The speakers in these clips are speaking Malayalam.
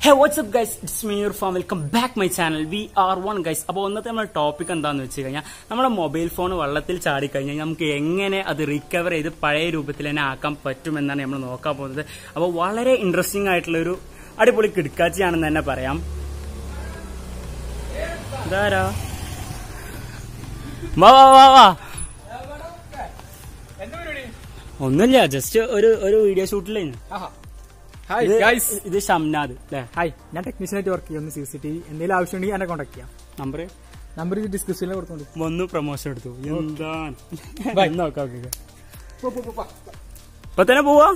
Hey what's up guys it's me your fam welcome back my channel we are one guys അപ്പോൾ ഒന്നത്തെ നമ്മുടെ ടോപ്പിക് എന്താണെന്ന് വെച്ച് കഴിഞ്ഞാൽ നമ്മുടെ മൊബൈൽ ഫോൺ വെള്ളത്തിൽ ചാടിക്കഴിഞ്ഞാൽ നമുക്ക് എങ്ങനെ അത് റിക്കവർ ചെയ്ത് പഴയ രൂപത്തിൽ തന്നെ ആക്കാൻ പറ്റുമെന്നാണ് നമ്മൾ നോക്കാൻ പോകുന്നത് അപ്പോൾ വളരെ ഇൻട്രസ്റ്റിംഗ് ആയിട്ടുള്ള ഒരു അടിപൊളി കിടക്കാച്ചിയാണെന്ന് തന്നെ പറയാം ഇതാരാ വാ വാ വാ വാ ഒന്നുമില്ല ജസ്റ്റ് ഒരു ഒരു വീഡിയോ ഷൂട്ടിലായിരുന്നു ഹായ് ഇത് ഗൈസ് ഇത് ഷംനാദ് അല്ലേ ഹായ് ഞാൻ ടെക്നീഷ്യനായിട്ട് വർക്ക് ചെയ്യുന്നു സി സി ടി വി എന്തെങ്കിലും ആവശ്യമുണ്ടെങ്കിൽ എന്നെ കോൺടാക്ട് ചെയ്യാം നമ്പർ നമ്പർ ഇത് ഡിസ്ക്രിപ്ഷനിൽ കൊടുത്തോണ്ട് ഒന്ന് പ്രൊമോഷൻ എടുത്തു എന്താ Bye. നോക്കാം ഓക്കെ ഇപ്പൊ തന്നെ പോവാ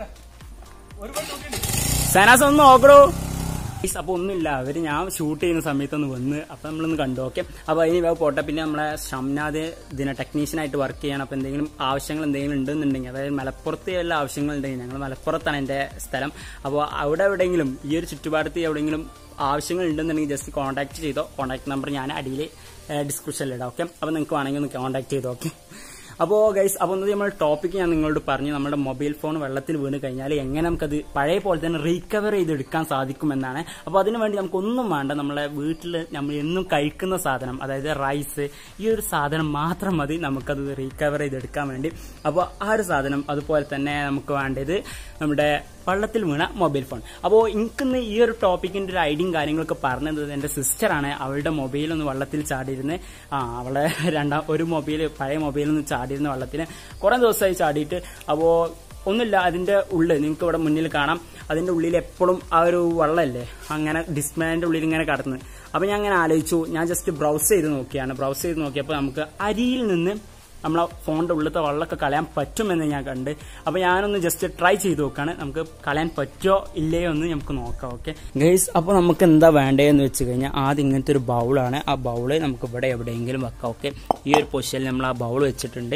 സനാസ് ഒന്ന് നോക്കടോ Guys, അപ്പൊ ഒന്നുമില്ല അവര് ഞാൻ ഷൂട്ട് ചെയ്യുന്ന സമയത്ത് ഒന്ന് വന്ന് അപ്പൊ നമ്മളൊന്ന് കണ്ടു ഓക്കെ അപ്പൊ അതിന് ഇവ പോട്ടെ പിന്നെ നമ്മളെ ഷംനാദ് ഇതിനെ ടെക്നീഷ്യനായിട്ട് വർക്ക് ചെയ്യണം അപ്പൊ എന്തെങ്കിലും ആവശ്യങ്ങൾ എന്തെങ്കിലും ഉണ്ടെന്നുണ്ടെങ്കിൽ അതായത് മലപ്പുറത്ത് വല്ല ആവശ്യങ്ങളുണ്ടെങ്കിൽ ഞങ്ങൾ മലപ്പുറത്താണ് എന്റെ സ്ഥലം അപ്പോൾ അവിടെ എവിടെയെങ്കിലും ഈ ഒരു ചുറ്റുപാടത്ത് എവിടെയെങ്കിലും ആവശ്യങ്ങൾ ഉണ്ടെന്നുണ്ടെങ്കിൽ ജസ്റ്റ് കോൺടാക്ട് ചെയ്തോ കോൺടാക്ട് നമ്പർ ഞാൻ അടിയിൽ ഡിസ്ക്രിപ്ഷനിൽ ഇടാം ഓക്കെ അപ്പോൾ നിങ്ങൾക്ക് വേണമെങ്കിൽ ഒന്ന് കോൺടാക്ട് ചെയ്തോ ഓക്കെ അപ്പോൾ ഗൈസ് അപ്പോൾ ഒന്നത് നമ്മൾ ടോപ്പിക് ഞാൻ നിങ്ങളോട് പറഞ്ഞു നമ്മുടെ മൊബൈൽ ഫോൺ വെള്ളത്തിൽ വീണ് കഴിഞ്ഞാൽ എങ്ങനെ നമുക്കത് പഴയ പോലെ തന്നെ റീകവർ ചെയ്തെടുക്കാൻ സാധിക്കുമെന്നാണ് അപ്പോൾ അതിനു വേണ്ടി നമുക്കൊന്നും വേണ്ട നമ്മളെ വീട്ടിൽ നമ്മൾ എന്നും കഴിക്കുന്ന സാധനം അതായത് റൈസ് ഈ ഒരു സാധനം മാത്രം മതി നമുക്കത് റീകവർ ചെയ്തെടുക്കാൻ വേണ്ടി അപ്പോൾ ആ ഒരു സാധനം അതുപോലെ തന്നെ നമുക്ക് വേണ്ടത് നമ്മുടെ വള്ളത്തിൽ വീണ മൊബൈൽ ഫോൺ അപ്പോൾ എനിക്കിന്ന് ഈ ഒരു ടോപ്പിക്കിന്റെ ഒരു ഐഡിയയും കാര്യങ്ങളൊക്കെ പറഞ്ഞത് എൻ്റെ സിസ്റ്ററാണ് അവളുടെ മൊബൈൽ ഒന്ന് വള്ളത്തിൽ ചാടിയിരുന്ന് ആ അവളെ രണ്ടാം ഒരു മൊബൈൽ പഴയ മൊബൈൽ ഒന്ന് ചാടിയിരുന്ന വള്ളത്തിൽ കുറേ ദിവസമായി ചാടിയിട്ട് അപ്പോൾ ഒന്നുമില്ല അതിന്റെ ഉള്ളിൽ നിങ്ങൾക്ക് ഇവിടെ മുന്നിൽ കാണാം അതിന്റെ ഉള്ളിൽ എപ്പോഴും ആ ഒരു വള്ളമല്ലേ അങ്ങനെ ഡിസ്പ്ലേന്റെ ഉള്ളിൽ ഇങ്ങനെ കടന്ന് അപ്പോൾ ഞാൻ അങ്ങനെ ആലോചിച്ചു ഞാൻ ജസ്റ്റ് ബ്രൗസ് ചെയ്ത് നോക്കിയാണ് ബ്രൗസ് ചെയ്ത് നോക്കിയപ്പോൾ നമുക്ക് അരിയിൽ നിന്ന് നമ്മളെ ഫോണിന്റെ ഉള്ളിലത്തെ വെള്ളമൊക്കെ കളയാൻ പറ്റുമെന്ന് ഞാൻ കണ്ട് അപ്പൊ ഞാനൊന്ന് ജസ്റ്റ് ട്രൈ ചെയ്ത് നോക്കാണ് നമുക്ക് കളയാൻ പറ്റുമോ ഇല്ലയോ എന്ന് നമുക്ക് നോക്കാം ഓക്കെ ഗൈസ് അപ്പോൾ നമുക്ക് എന്താ വേണ്ടതെന്ന് വെച്ച് കഴിഞ്ഞാൽ ആദ്യം ഇങ്ങനത്തെ ഒരു ബൗളാണ് ആ ബൗള് നമുക്ക് ഇവിടെ എവിടെയെങ്കിലും വെക്കാം ഓക്കെ ഈ ഒരു പൊസിഷനിൽ നമ്മൾ ആ ബൗൾ വെച്ചിട്ടുണ്ട്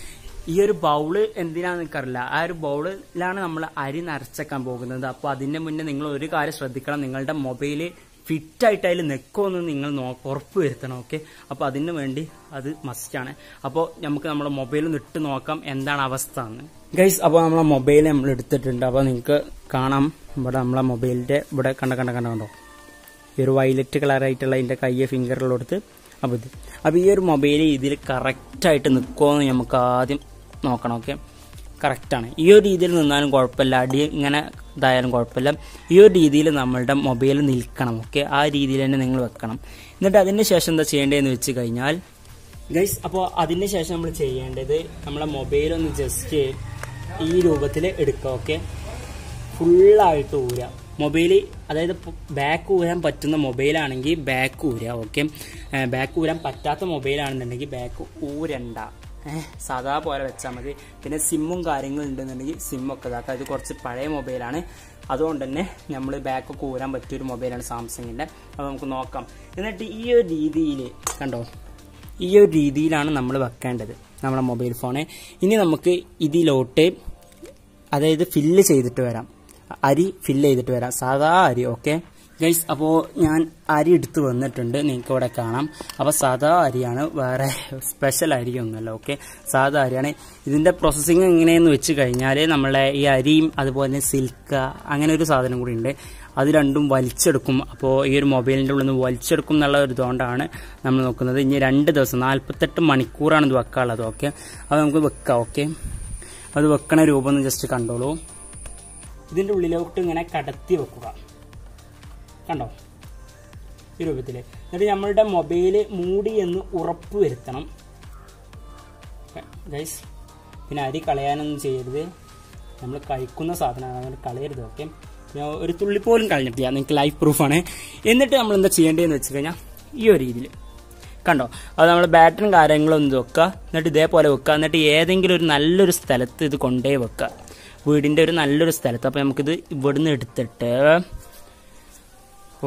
ഈ ഒരു ബൗള് എന്തിനാന്ന് എനിക്കറിയില്ല ആ ഒരു ബൗളിലാണ് നമ്മൾ അരി നിറച്ചേക്കാൻ പോകുന്നത് അപ്പോൾ അതിന്റെ മുന്നേ നിങ്ങൾ ഒരു കാര്യം ശ്രദ്ധിക്കണം നിങ്ങളുടെ മൊബൈല് ഫിറ്റ് ആയിട്ട് അതിൽ നിൽക്കുമെന്ന് നിങ്ങൾ നോ ഉറപ്പ് വരുത്തണം ഓക്കെ അപ്പോൾ അതിന് വേണ്ടി അത് മസ്റ്റാണ് അപ്പോൾ നമുക്ക് നമ്മുടെ മൊബൈൽ ഒന്ന് ഇട്ട് നോക്കാം എന്താണ് അവസ്ഥ എന്ന് ഗൈസ് അപ്പോൾ നമ്മളെ മൊബൈൽ നമ്മൾ എടുത്തിട്ടുണ്ട് അപ്പോൾ നിങ്ങൾക്ക് കാണാം ഇവിടെ നമ്മളെ മൊബൈലിന്റെ ഇവിടെ കണ്ട കണ്ട കണ്ട കണ്ടോ ഈ ഒരു വയലറ്റ് കളറായിട്ടുള്ള അതിന്റെ കയ്യെ ഫിംഗറിലോടുത്ത് അപ്പോൾ ഇത് അപ്പോൾ ഈ ഒരു മൊബൈൽ ഇതിൽ കറക്റ്റായിട്ട് നിൽക്കുമോ എന്ന് നമുക്ക് ആദ്യം നോക്കണം ഓക്കെ കറക്റ്റാണ് ഈ ഒരു രീതിയിൽ നിന്നാലും കുഴപ്പമില്ല അടി ഇങ്ങനെ ഇതായാലും കുഴപ്പമില്ല ഈ ഒരു രീതിയിൽ നമ്മളുടെ മൊബൈൽ നിൽക്കണം ഓക്കെ ആ രീതിയിൽ തന്നെ നിങ്ങൾ വെക്കണം എന്നിട്ട് അതിന് ശേഷം എന്താ ചെയ്യേണ്ടതെന്ന് വെച്ച് കഴിഞ്ഞാൽ ഗൈസ് അപ്പോൾ അതിന് ശേഷം നമ്മൾ ചെയ്യേണ്ടത് നമ്മളെ മൊബൈൽ ഒന്ന് ജസ്റ്റ് ഈ രൂപത്തിൽ എടുക്കുക ഓക്കെ ഫുള്ളായിട്ട് ഊരാം മൊബൈൽ അതായത് ബാക്ക് ഊരാൻ പറ്റുന്ന മൊബൈലാണെങ്കിൽ ബാക്ക് ഊരുക ഓക്കെ ബാക്ക് ഊരാൻ പറ്റാത്ത മൊബൈലാണെന്നുണ്ടെങ്കിൽ ബാക്ക് ഊരണ്ട ഏഹ് സാധാ പോലെ വെച്ചാൽ മതി പിന്നെ സിമ്മും കാര്യങ്ങളും ഉണ്ടെന്നുണ്ടെങ്കിൽ സിമ്മൊക്കെ ഇതാക്കാം ഇത് കുറച്ച് പഴയ മൊബൈലാണ് അതുകൊണ്ട് തന്നെ നമ്മൾ ബാക്കൊക്കെ ഊരാൻ പറ്റിയൊരു മൊബൈലാണ് സാംസങ്ങിൻ്റെ അപ്പോൾ നമുക്ക് നോക്കാം എന്നിട്ട് ഈ ഒരു രീതിയിൽ കണ്ടോ ഈ ഒരു രീതിയിലാണ് നമ്മൾ വെക്കേണ്ടത് നമ്മുടെ മൊബൈൽ ഫോണ് ഇനി നമുക്ക് ഇതിലോട്ട് അതായത് ഫില്ല് ചെയ്തിട്ട് വരാം അരി ഫില്ല് ചെയ്തിട്ട് വരാം സാധാ അരി ഓക്കെ ഗൈസ് അപ്പോൾ ഞാൻ അരി എടുത്ത് വന്നിട്ടുണ്ട് നിങ്ങൾക്ക് ഇവിടെ കാണാം അപ്പോൾ സാധാ അരിയാണ് വേറെ സ്പെഷ്യൽ അരിയൊന്നുമല്ല ഓക്കെ സാധാ അരിയാണ് ഇതിൻ്റെ പ്രോസസ്സിങ് എങ്ങനെയെന്ന് വെച്ച് കഴിഞ്ഞാൽ നമ്മളെ ഈ അരിയും അതുപോലെ തന്നെ സിൽക്ക അങ്ങനെ ഒരു സാധനം കൂടി ഉണ്ട് അത് രണ്ടും വലിച്ചെടുക്കും അപ്പോൾ ഈ ഒരു മൊബൈലിൻ്റെ ഉള്ളിൽ നിന്ന് വലിച്ചെടുക്കും എന്നുള്ള ഒരു ഇതുകൊണ്ടാണ് നമ്മൾ നോക്കുന്നത് ഇനി രണ്ട് ദിവസം നാൽപ്പത്തെട്ട് മണിക്കൂറാണ് ഇത് വെക്കാനുള്ളത് ഓക്കെ അത് നമുക്ക് വെക്കാം ഓക്കെ അത് വെക്കണ രൂപം ഒന്ന് ജസ്റ്റ് കണ്ടോളൂ ഇതിൻ്റെ ഉള്ളിലോട്ട് ഇങ്ങനെ കടത്തി വെക്കുക കണ്ടോ ഈ രൂപത്തിൽ എന്നിട്ട് നമ്മളുടെ മൊബൈൽ മൂടി എന്ന് ഉറപ്പ് വരുത്തണം ഗൈസ് പിന്നെ അരി കളയാനൊന്നും ചെയ്യരുത് നമ്മൾ കഴിക്കുന്ന സാധനമാണ് അതുകൊണ്ട് കളയരുത് ഓക്കെ ഞാൻ ഒരു തുള്ളി പോലും കളഞ്ഞിട്ടില്ല നിങ്ങൾക്ക് ലൈഫ് പ്രൂഫാണ് എന്നിട്ട് നമ്മൾ എന്താ ചെയ്യേണ്ടതെന്ന് വെച്ച് കഴിഞ്ഞാൽ ഈ ഒരു രീതിയിൽ കണ്ടോ അത് നമ്മൾ ബാറ്ററും കാര്യങ്ങളും ഒന്ന് വെക്കുക എന്നിട്ട് ഇതേപോലെ വെക്കുക എന്നിട്ട് ഏതെങ്കിലും ഒരു നല്ലൊരു സ്ഥലത്ത് ഇത് കൊണ്ടേ വെക്കുക വീടിൻ്റെ ഒരു നല്ലൊരു സ്ഥലത്ത് അപ്പോൾ നമുക്കിത് ഇവിടുന്ന് എടുത്തിട്ട് ഓ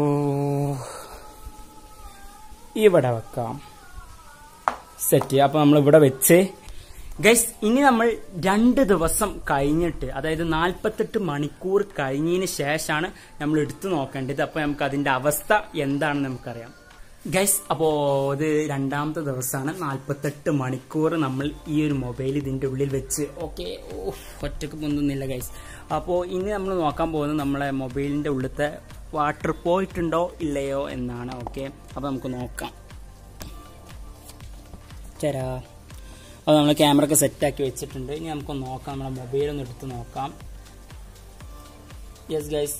ഇവിടെ വെക്കാം സെറ്റ് അപ്പോൾ നമ്മൾ ഇവിടെ വെച്ച് ഗൈസ് ഇനി നമ്മൾ രണ്ട് ദിവസം കഴിഞ്ഞിട്ട് അതായത് നാൽപ്പത്തെട്ട് മണിക്കൂർ കഴിഞ്ഞതിന് ശേഷമാണ് നമ്മൾ എടുത്തു നോക്കേണ്ടത് അപ്പോൾ നമുക്ക് അതിന്റെ അവസ്ഥ എന്താണെന്ന് നമുക്കറിയാം ഗൈസ് അപ്പോൾ ഇത് രണ്ടാമത്തെ ദിവസമാണ് നാൽപ്പത്തെട്ട് മണിക്കൂർ നമ്മൾ ഈ ഒരു മൊബൈൽ ഇതിന്റെ ഉള്ളിൽ വെച്ച് ഓക്കെ ഓ ഒറ്റക്ക് പൊന്തുന്നില്ല ഗൈസ് അപ്പോൾ ഇനി നമ്മൾ നോക്കാൻ പോകുന്നത് നമ്മളെ മൊബൈലിൻ്റെ ഉള്ളിലത്തെ വാട്ടർ പോയിട്ടുണ്ടോ ഇല്ലയോ എന്നാണ് ഓക്കെ അപ്പോൾ നമുക്ക് നോക്കാം ചേരാ അപ്പോൾ നമ്മൾ ക്യാമറ ഒക്കെ സെറ്റാക്കി വെച്ചിട്ടുണ്ട് ഇനി നമുക്ക് നോക്കാം നമ്മുടെ മൊബൈലൊന്ന് എടുത്ത് നോക്കാം യെസ് ഗൈസ്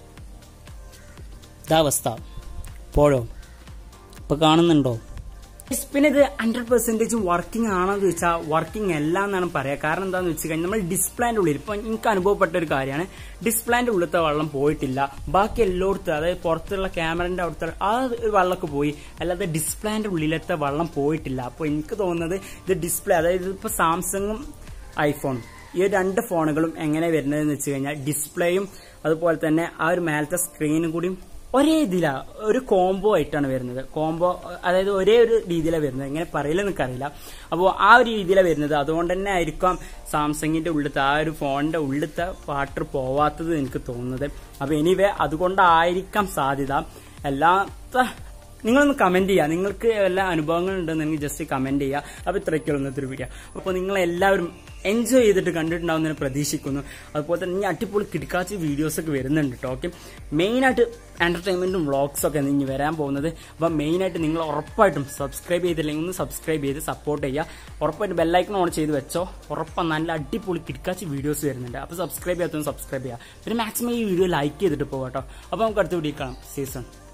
ഇതാ അവസ്ഥ പോഴോ ഇപ്പൊ കാണുന്നുണ്ടോ Yes, പിന്നെ ഇത് ഹൺഡ്രഡ് പെർസെന്റേജ് വർക്കിംഗ് ആണോ എന്ന് ചോദിച്ചാൽ വർക്കിംഗ് അല്ല എന്നാണ് പറയാ കാരണം എന്താണെന്ന് വെച്ച് കഴിഞ്ഞാൽ നമ്മൾ ഡിസ്പ്ലേന്റെ ഉള്ളിൽ ഇപ്പൊ എനിക്ക് അനുഭവപ്പെട്ട ഒരു കാര്യമാണ് ഡിസ്പ്ലേന്റെ ഉള്ളിലത്തെ വെള്ളം പോയിട്ടില്ല ബാക്കി എല്ലായിടത്തും അതായത് പുറത്തുള്ള ക്യാമറന്റെ അവിടുത്തെ ആ ഒരു വെള്ളമൊക്കെ പോയി അല്ലാതെ ഡിസ്പ്ലേന്റെ ഉള്ളിലത്തെ വെള്ളം പോയിട്ടില്ല അപ്പോൾ എനിക്ക് തോന്നുന്നത് ഇത് ഡിസ്പ്ലേ അതായത് ഇപ്പൊ സാംസങ്ങും ഐഫോണും ഈ രണ്ട് ഫോണുകളും എങ്ങനെ വരുന്നതെന്ന് വെച്ച് കഴിഞ്ഞാൽ ഡിസ്പ്ലേയും അതുപോലെ തന്നെ ആ ഒരു മേലത്തെ സ്ക്രീനും കൂടിയും ഒരേ ഇതിലാ ഒരു കോംബോ ആയിട്ടാണ് വരുന്നത് കോംബോ അതായത് ഒരേ ഒരു രീതിയിലാണ് വരുന്നത് എങ്ങനെ പറയില്ല എനിക്കറിയില്ല അപ്പോൾ ആ ഒരു രീതിയിലാണ് വരുന്നത് അതുകൊണ്ട് തന്നെ ആയിരിക്കാം സാംസങ്ങിന്റെ ഉള്ളിലത്തെ ആ ഒരു ഫോണിന്റെ ഉള്ളിലത്തെ വാട്ടർ പോവാത്തത് എനിക്ക് തോന്നുന്നത് അപ്പോൾ എനിവേ അതുകൊണ്ടായിരിക്കാം സാധ്യത അല്ലാത്ത നിങ്ങളൊന്ന് കമന്റ് ചെയ്യുക നിങ്ങൾക്ക് വല്ല അനുഭവങ്ങൾ ഉണ്ടെന്നെങ്കിൽ ജസ്റ്റ് കമന്റ് ചെയ്യുക അപ്പോൾ ഇത്രയ്ക്കുള്ള ഇന്നത്തെ ഒരു വീഡിയോ അപ്പോൾ നിങ്ങൾ എല്ലാവരും എൻജോയ് ചെയ്തിട്ട് കണ്ടിട്ടുണ്ടാവുമെന്ന് പ്രതീക്ഷിക്കുന്നു അതുപോലെ തന്നെ ഇനി അടിപൊളി കിടക്കാച്ച വീഡിയോസ് ഒക്കെ വരുന്നുണ്ട് കേട്ടോ ഓക്കെ മെയിനായിട്ട് എന്റർടൈൻമെന്റും വ്ളോഗ്സ് ഒക്കെ ഇനി വരാൻ പോകുന്നത് അപ്പോൾ മെയിനായിട്ട് നിങ്ങൾ ഉറപ്പായിട്ടും സബ്സ്ക്രൈബ് ചെയ്തില്ലെങ്കിൽ ഒന്ന് സബ്സ്ക്രൈബ് ചെയ്ത് സപ്പോർട്ട് ചെയ്യുക ഉറപ്പായിട്ട് ബെല്ലൈക്കൺ ഓൺ ചെയ്ത് വെച്ചോ ഉറപ്പാണ് നല്ല അടിപൊളി കിടക്കാച്ച വീഡിയോസ് വരുന്നുണ്ട് അപ്പോൾ സബ്സ്ക്രൈബ് ചെയ്യാത്തൊന്ന് സബ്സ്ക്രൈബ് ചെയ്യുക പിന്നെ മാക്സിമം ഈ വീഡിയോ ലൈക്ക് ചെയ്തിട്ട് പോകാം കേട്ടോ അപ്പോൾ നമുക്ക് അടുത്ത വീഡിയോ കാണാം സീസൺ